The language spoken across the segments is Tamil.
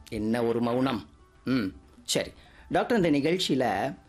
என்ன ஒரு மௌனம் ம் சரி டாக்டர் இந்த நிகழ்ச்சியில்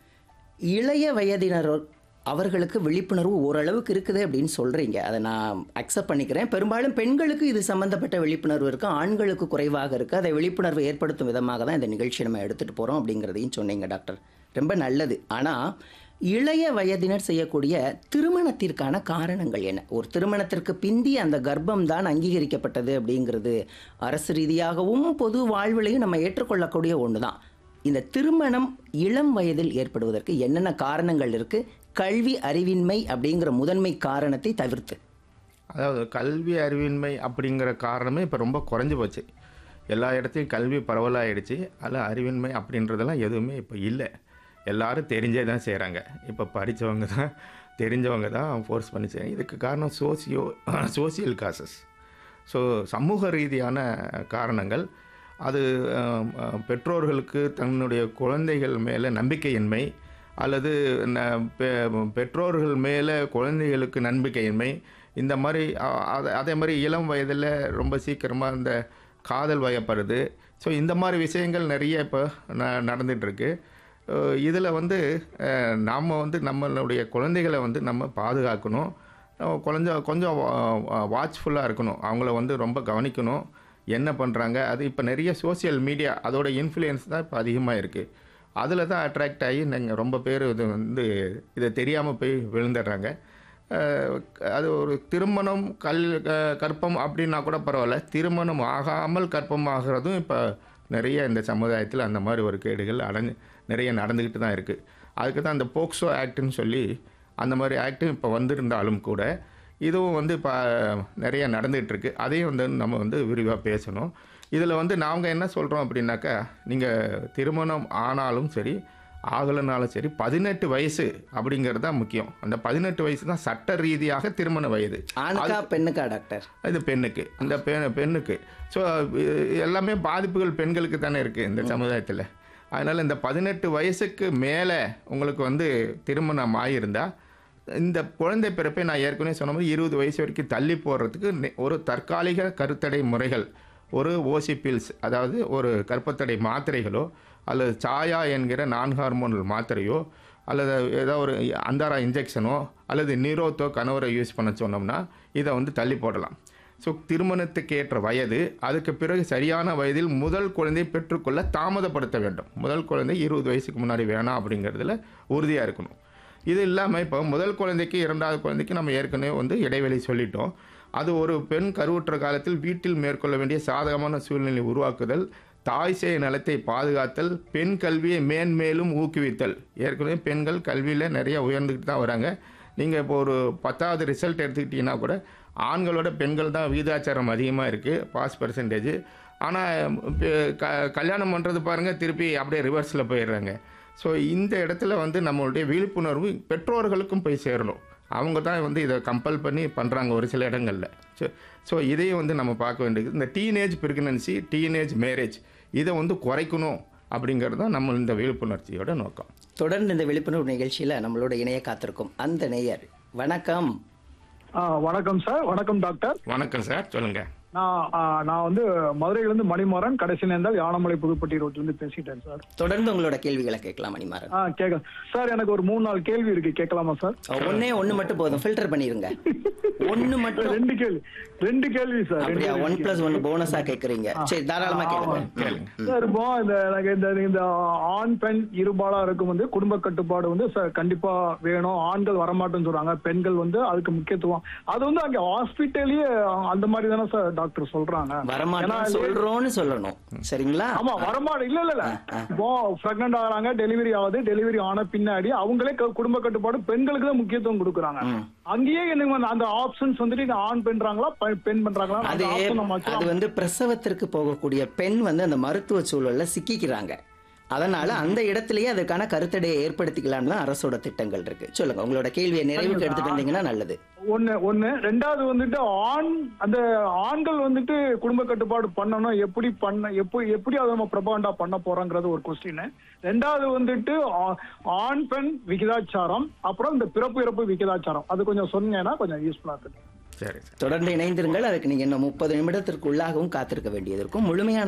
இளைய வயதினர் அவர்களுக்கு விழிப்புணர்வு ஓரளவுக்கு இருக்குது அப்படின்னு சொல்கிறீங்க அதை நான் அக்செப்ட் பண்ணிக்கிறேன் பெரும்பாலும் பெண்களுக்கு இது சம்மந்தப்பட்ட விழிப்புணர்வு இருக்குது ஆண்களுக்கு குறைவாக இருக்குது அதை விழிப்புணர்வு ஏற்படுத்தும் விதமாக தான் இந்த நிகழ்ச்சி நம்ம எடுத்துகிட்டு போகிறோம் அப்படிங்கிறதையும் சொன்னீங்க டாக்டர் ரொம்ப நல்லது ஆனால் இளைய வயதினர் செய்யக்கூடிய திருமணத்திற்கான காரணங்கள் என்ன ஒரு திருமணத்திற்கு பிந்தி அந்த கர்ப்பம் தான் அங்கீகரிக்கப்பட்டது அப்படிங்கிறது அரசு ரீதியாகவும் பொது வாழ்விலையும் நம்ம ஏற்றுக்கொள்ளக்கூடிய ஒன்று தான் இந்த திருமணம் இளம் வயதில் ஏற்படுவதற்கு என்னென்ன காரணங்கள் இருக்குது கல்வி அறிவின்மை அப்படிங்கிற முதன்மை காரணத்தை தவிர்த்து அதாவது கல்வி அறிவின்மை அப்படிங்கிற காரணமே இப்போ ரொம்ப குறைஞ்சி போச்சு எல்லா இடத்தையும் கல்வி பரவலாகிடுச்சு அதில் அறிவின்மை அப்படின்றதெல்லாம் எதுவுமே இப்போ இல்லை எல்லாரும் தெரிஞ்சே தான் செய்கிறாங்க இப்போ படித்தவங்க தான் தெரிஞ்சவங்க தான் ஃபோர்ஸ் பண்ணி செய்கிறாங்க இதுக்கு காரணம் சோசியோ சோசியல் காசஸ் ஸோ சமூக ரீதியான காரணங்கள் அது அஹ், அஹ், பெற்றோர்களுக்கு தன்னுடைய குழந்தைகள் மேலே நம்பிக்கையின்மை அல்லது ந- பெ- பெற்றோர்கள் மேலே குழந்தைகளுக்கு நம்பிக்கையின்மை இந்த மாதிரி அ- அத- அதே மாதிரி இளம் வயதில் ரொம்ப சீக்கிரமாக இந்த காதல் வயப்படுது ஸோ இந்த மாதிரி விஷயங்கள் நிறைய இப்போ ந நடந்துகிட்ருக்கு இதில் வந்து நாம் வந்து நம்மளுடைய குழந்தைகளை வந்து நம்ம பாதுகாக்கணும் நம்ம கொஞ்சம் கொஞ்சம் வாட்ச்ஃபுல்லாக இருக்கணும் அவங்கள வந்து ரொம்ப கவனிக்கணும் என்ன பண்ணுறாங்க அது இப்போ நிறைய சோஷியல் மீடியா அதோட இன்ஃப்ளூயன்ஸ் தான் இப்போ அதிகமாக இருக்குது அதில் தான் அட்ராக்ட் ஆகி நீங்கள் ரொம்ப பேர் இது வந்து இதை தெரியாமல் போய் விழுந்துடுறாங்க அஹ், அது ஒரு திருமணம் கல் க- கற்பம் அப்படின்னா கூட பரவாயில்ல திருமணம் ஆகாமல் கற்பம் ஆகிறதும் இப்போ நிறைய இந்த சமுதாயத்தில் அந்த மாதிரி ஒரு கேடுகள் அடைஞ்சு நிறைய நடந்துக்கிட்டு தான் இருக்குது அதுக்கு தான் அந்த போக்சோ ஆக்ட்னு சொல்லி அந்த மாதிரி ஆக்டும் இப்போ வந்திருந்தாலும் கூட இதுவும் வந்து இப்போ நிறைய நடந்துகிட்டு இருக்கு அதையும் வந்து நம்ம வந்து விரிவாக பேசணும் இதில் வந்து நாங்கள் என்ன சொல்கிறோம் அப்படின்னாக்கா நீங்கள் திருமணம் ஆனாலும் சரி ஆகலைனாலும் சரி பதினெட்டு வயசு அப்படிங்கிறது தான் முக்கியம் அந்த பதினெட்டு வயசு தான் சட்ட ரீதியாக திருமண வயது ஆணுக்கா பெண்ணுக்கா டாக்டர் இது பெண்ணுக்கு இந்த பெ பெண்ணுக்கு ஸோ எல்லாமே பாதிப்புகள் பெண்களுக்கு தானே இருக்குது இந்த சமுதாயத்தில் அதனால் இந்த பதினெட்டு வயசுக்கு மேலே உங்களுக்கு வந்து திருமணம் ஆகியிருந்தா இந்த குழந்தை பிறப்பை நான் ஏற்கனவே சொன்ன மாதிரி இருபது வயசு வரைக்கும் தள்ளி போடுறதுக்கு நெ- ஒரு தற்காலிக கருத்தடை முறைகள் ஒரு ஓசி பில்ஸ் அதாவது ஒரு கர்ப்பத்தடை மாத்திரைகளோ அல்லது சாயா என்கிற நான் ஹார்மோனல் மாத்திரையோ அல்லது ஏதோ ஒரு அந்தாரா இன்ஜெக்ஷனோ அல்லது நீரோத்தோ கணவரை யூஸ் பண்ண சொன்னோம்னா இதை வந்து தள்ளி போடலாம் ஸோ திருமணத்துக்கு ஏற்ற வயது அதுக்கு பிறகு சரியான வயதில் முதல் குழந்தை பெற்றுக்கொள்ள தாமதப்படுத்த வேண்டும் முதல் குழந்தை இருபது வயசுக்கு முன்னாடி வேணாம் அப்படிங்கிறதுல உறுதியாக இருக்கணும் இது இல்லாமல் இப்போ முதல் குழந்தைக்கு இரண்டாவது குழந்தைக்கு நம்ம ஏற்கனவே வந்து இடைவெளி சொல்லிட்டோம் அது ஒரு பெண் கருவுற்ற காலத்தில் வீட்டில் மேற்கொள்ள வேண்டிய சாதகமான சூழ்நிலை உருவாக்குதல் தாய் சேய் நலத்தை பாதுகாத்தல் பெண் கல்வியை மேன்மேலும் ஊக்குவித்தல் ஏற்கனவே பெண்கள் கல்வியில் நிறைய உயர்ந்துக்கிட்டு தான் வராங்க நீங்கள் இப்போ ஒரு பத்தாவது ரிசல்ட் எடுத்துக்கிட்டிங்கன்னா கூட ஆண்களோட பெண்கள் தான் விகிதாச்சாரம் அதிகமாக இருக்குது பாஸ் பர்சன்டேஜ் ஆனால் க கல்யாணம் பண்ணுறது பாருங்கள் திருப்பி அப்படியே ரிவர்ஸில் போயிடுறாங்க ஸோ இந்த இடத்துல வந்து நம்மளுடைய விழிப்புணர்வு பெற்றோர்களுக்கும் போய் சேரணும் அவங்க தான் வந்து இதை கம்பல் பண்ணி பண்ணுறாங்க ஒரு சில இடங்களில் ஸோ ஸோ இதையும் வந்து நம்ம பார்க்க வேண்டியது இந்த டீனேஜ் பிரெக்னன்சி டீனேஜ் மேரேஜ் இதை வந்து குறைக்கணும் அப்படிங்கிறது தான் நம்ம இந்த விழிப்புணர்ச்சியோட நோக்கம் தொடர்ந்து இந்த விழிப்புணர்வு நிகழ்ச்சியில் நம்மளோட இணைய காத்திருக்கும் அந்த நேயர் வணக்கம் ஆ வணக்கம் சார் வணக்கம் டாக்டர் வணக்கம் சார் சொல்லுங்கள் நான் ஆ, நான் வந்து மதுரையிலிருந்து மணிமாறன் கடைசி நேர்ந்தால் யானமலை புதுப்பட்டி ரோட்ல இருந்து பேசிட்டேன் சார் தொடர்ந்து உங்களோட கேள்விகளை கேட்கலாம் மணிமாறன் ஆ கேட்க சார் எனக்கு ஒரு மூணு நாலு கேள்வி இருக்கு கேட்கலாமா சார் ஒன்னே ஒண்ணு மட்டும் போதும் ஃபில்டர் பண்ணிருங்க ஒண்ணு மட்டும் ரெண்டு கேள்வி ரெண்டு கேள்வி சார் ரெண்டு அப்படியா கேள்வி. ஒன் பிளஸ் ஒன் போனஸா கேக்குறீங்க சரி தாராளமா கேளுங்க கேளுங்க சார் இப்போ இந்த எனக்கு இந்த இந்த ஆண் பெண் இருபாலா இருக்கும் வந்து குடும்ப கட்டுப்பாடு வந்து சார் கண்டிப்பா வேணும் ஆண்கள் வரமாட்டேன்னு சொல்றாங்க பெண்கள் வந்து அதுக்கு முக்கியத்துவம் அது வந்து அங்க ஹாஸ்பிட்டல்லயே அந்த மாதிரி தானே சார் டாக்டர் சொல்றாங்க ஏன்னா வரமாட்டோம் சொல்றோம்னு சொல்லணும் சரிங்களா ஆமா வரமாடு இல்ல இல்ல இல்ல இப்போ பிரெக்னன்ட் ஆகுறாங்க டெலிவரி ஆகுது டெலிவரி ஆன பின்னாடி அவங்களே க- குடும்ப கட்டுப்பாடு பெண்களுக்கு தான் முக்கியத்துவம் கொடுக்குறாங்க அங்கேயே எனக்கு வந்து அந்த ஆப்ஷன்ஸ் வந்துட்டு இது ஆண் பண்றாங்களா பெ- பெண் பண்றாங்களா அது அந்த ஆப்ஷன் நம்ம அது வச்சுக்கலாம். வந்து பிரசவத்திற்கு போகக்கூடிய பெண் வந்து அந்த மருத்துவ சூழல்ல சிக்கிக்கிறாங்க அதனால அந்த இடத்திலேயே அதற்கான கருத்தடையை ஏற்படுத்திக்கலாம்னு தான் அரசோட திட்டங்கள் இருக்கு சொல்லுங்க உங்களோட கேள்வியை நிறைவுக்கு எடுத்துட்டு வந்தீங்கன்னா நல்லது ஒண்ணு ஒண்ணு ரெண்டாவது வந்துட்டு ஆண் அந்த ஆண்கள் வந்துட்டு குடும்ப கட்டுப்பாடு பண்ணணும் எப்படி பண்ண எப்படி எப்படி அதை நம்ம பிரபாண்டா பண்ண போறோங்கிறது ஒரு கொஸ்டின் ரெண்டாவது வந்துட்டு ஆ- ஆண் பெண் விகிதாச்சாரம் அப்புறம் இந்த பிறப்பு இறப்பு விகிதாச்சாரம் அது கொஞ்சம் சொன்னீங்கன்னா கொஞ்சம் யூஸ்ஃபுல்லா இருக்கு சரி சார் தொடர்ந்து இணைந்திருங்கள் அதுக்கு நீங்க இன்னும் முப்பது நிமிடத்திற்கு உள்ளாகவும் காத்திருக்க வேண்டியது இருக்கும் முழுமையான